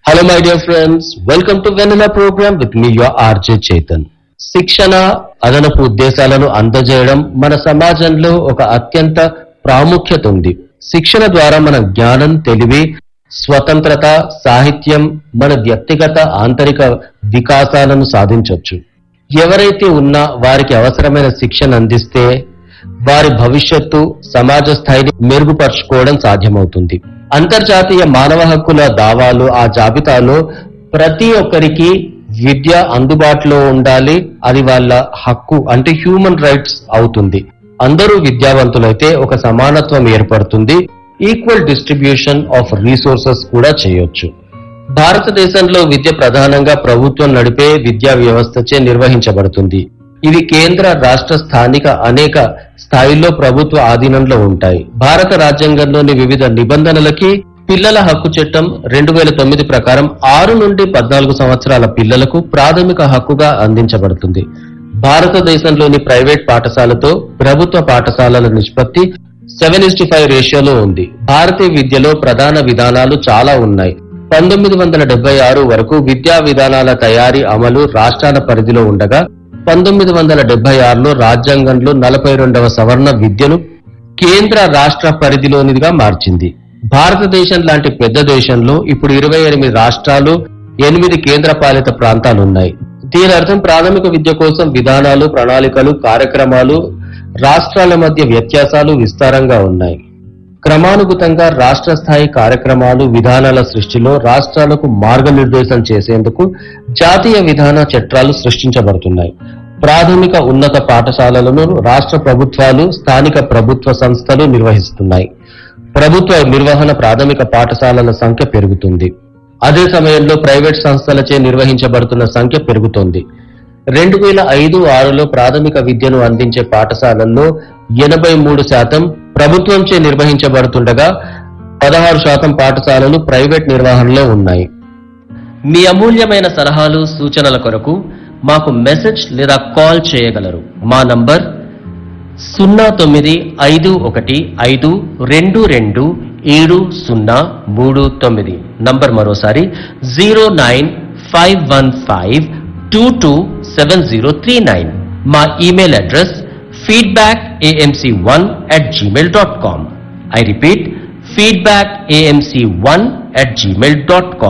Hello, my dear friends. Welcome to Vanilla program with me, your RJ Chetan. శిక్షణ అదనపు ఉద్దేశాలను అందజేయడం మన సమాజంలో ఒక అత్యంత ప్రాముఖ్యత ఉంది శిక్షణ ద్వారా మన జ్ఞానం తెలివి స్వతంత్రత సాహిత్యం మన వ్యక్తిగత ఆంతరిక వికాసాలను సాధించవచ్చు ఎవరైతే ఉన్నా వారికి అవసరమైన శిక్షణ అందిస్తే వారి భవిష్యత్తు సమాజ స్థాయిని మెరుగుపరుచుకోవడం సాధ్యమవుతుంది అంతర్జాతీయ మానవ హక్కుల దావాలు ఆ జాబితాలో ప్రతి ఒక్కరికి విద్య అందుబాటులో ఉండాలి అది వాళ్ళ హక్కు అంటే హ్యూమన్ రైట్స్ అవుతుంది అందరూ విద్యావంతులైతే ఒక సమానత్వం ఏర్పడుతుంది ఈక్వల్ డిస్ట్రిబ్యూషన్ ఆఫ్ రీసోర్సెస్ కూడా చేయొచ్చు భారతదేశంలో విద్య ప్రధానంగా ప్రభుత్వం నడిపే విద్యా వ్యవస్థచే నిర్వహించబడుతుంది ఇవి కేంద్ర రాష్ట్ర స్థానిక అనేక స్థాయిల్లో ప్రభుత్వ ఆధీనంలో ఉంటాయి భారత రాజ్యాంగంలోని వివిధ నిబంధనలకి పిల్లల హక్కు చట్టం రెండు వేల తొమ్మిది ప్రకారం ఆరు నుండి పద్నాలుగు సంవత్సరాల పిల్లలకు ప్రాథమిక హక్కుగా అందించబడుతుంది భారతదేశంలోని ప్రైవేట్ పాఠశాలతో ప్రభుత్వ పాఠశాలల నిష్పత్తి సెవెన్ ఇస్టి ఫైవ్ రేషియోలో ఉంది భారతీయ విద్యలో ప్రధాన విధానాలు చాలా ఉన్నాయి పంతొమ్మిది వందల డెబ్బై ఆరు వరకు విద్యా విధానాల తయారీ అమలు రాష్ట్రాల పరిధిలో ఉండగా పంతొమ్మిది వందల డెబ్బై ఆరులో రాజ్యాంగంలో నలభై రెండవ సవర్ణ విద్యను కేంద్ర రాష్ట్ర పరిధిలోనిదిగా మార్చింది భారతదేశం లాంటి పెద్ద దేశంలో ఇప్పుడు ఇరవై ఎనిమిది రాష్ట్రాలు ఎనిమిది కేంద్ర పాలిత ప్రాంతాలు ఉన్నాయి దీని అర్థం ప్రాథమిక విద్య కోసం విధానాలు ప్రణాళికలు కార్యక్రమాలు రాష్ట్రాల మధ్య వ్యత్యాసాలు విస్తారంగా ఉన్నాయి క్రమానుగతంగా రాష్ట్ర స్థాయి కార్యక్రమాలు విధానాల సృష్టిలో రాష్ట్రాలకు మార్గనిర్దేశం చేసేందుకు జాతీయ విధాన చట్టాలు సృష్టించబడుతున్నాయి ప్రాథమిక ఉన్నత పాఠశాలలను రాష్ట్ర ప్రభుత్వాలు స్థానిక ప్రభుత్వ సంస్థలు నిర్వహిస్తున్నాయి ప్రభుత్వ నిర్వహణ ప్రాథమిక పాఠశాలల సంఖ్య పెరుగుతుంది అదే సమయంలో ప్రైవేట్ సంస్థలచే నిర్వహించబడుతున్న సంఖ్య పెరుగుతోంది రెండు వేల ఐదు ఆరులో ప్రాథమిక విద్యను అందించే పాఠశాలల్లో ఎనభై మూడు శాతం ప్రభుత్వంచే నిర్వహించబడుతుండగా పదహారు శాతం పాఠశాలలు ప్రైవేట్ నిర్వహణలో ఉన్నాయి మీ అమూల్యమైన సలహాలు సూచనల కొరకు మాకు మెసేజ్ లేదా కాల్ చేయగలరు మా నంబర్ సున్నా తొమ్మిది ఐదు ఒకటి ఐదు రెండు రెండు ఏడు సున్నా మూడు తొమ్మిది నంబర్ మరోసారి zero nine five one five two two seven zero three nine మా email address feedback AMC one at Gmail dot com I repeat feedback AMC one at Gmail dot com